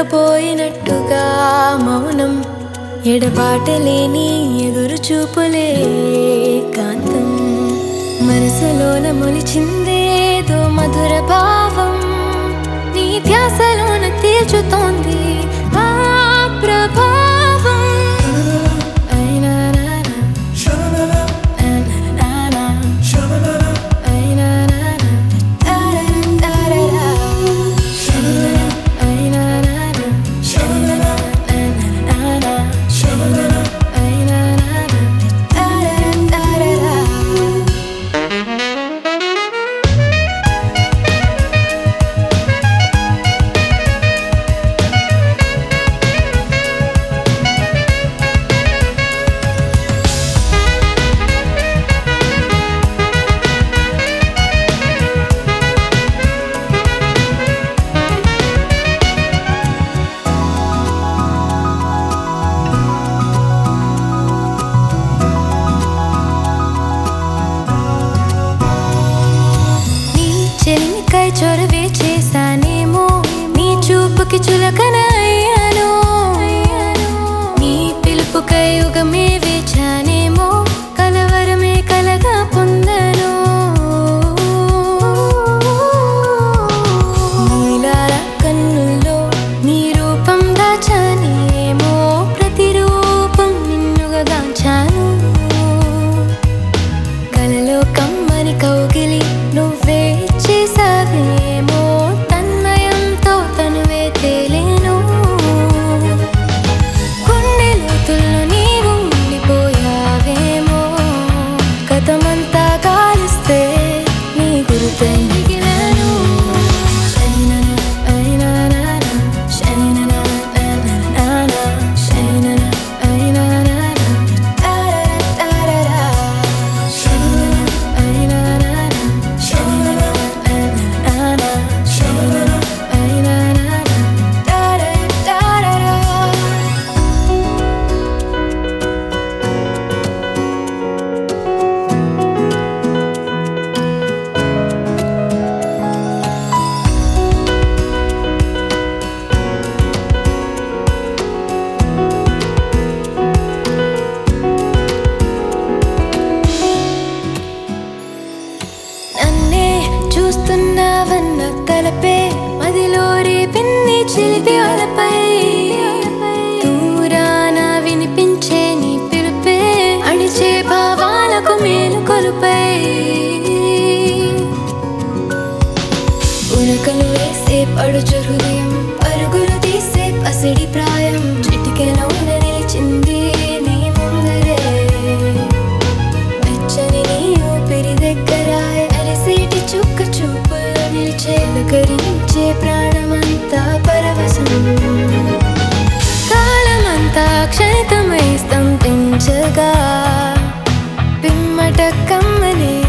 ఉరకపోయినట్టుగా మౌనం ఎడబాటలేని ఎదురు చూపులే కాంతం మనసులోన మొలిచిందేదో మధుర భావం నీ ధ్యాసలోన తీర్చుతోంది ఆ ప్రభావం అయినా నానా, అయినా నానా, అయినా నానా, తారరా, అయినా నానా, అయినా నానా, అయినా నానా, తారరా. నీ చెలిమికై చొరవే చేశానేమో నీ చూపుకి చులకన అయ్యాను నీ పిలుపుకై యుగమే వేచానేమో కలవరమే కలగా పొందను నీలాల కన్నుల్లో నీ రూపం దాచానేమో ప్రతిరూపం నిన్నుగా దాచాను కలలో కమ్మని కౌగిలి నువ్వే చేసావేమో తన్మయంతో తనువే తేలేను గుండె లోతుల్లో నీవు ఉండిపోయావేమో గతమంతా కాలిస్తే నీ గురుతై మిగిలాను శైనన, అయినా నానా, శైనన, నానా, నానా, శైనన, అయినా నానా, తారర, తారరా. శైనన, అయినా నానా, శైనన, నానా, నానా, శైనన, అయినా నానా, తారర, తారరా. నన్నే చూస్తున్నావన్న తలపే మదిలో రేపిన్ని చిలిపి అలపై దూరాన వినిపించే నీ పిలుపే అణిచే భావాలకు మేలు కొలుపై ఉరకలు వేసే పడుచు హృదయం పరుగులు తీసే పసిడి ప్రాయం చిటికెలవున నిలిచింది నీ ముందరే వెచ్చని నీ ఊపిరి దగ్గర అరిసేటి చుక్క చూపులు నిలిచే కరించే ప్రాణమంతా పరవశం కాలమంతా క్షణితమై స్తంభించగా పిమ్మట కమ్మని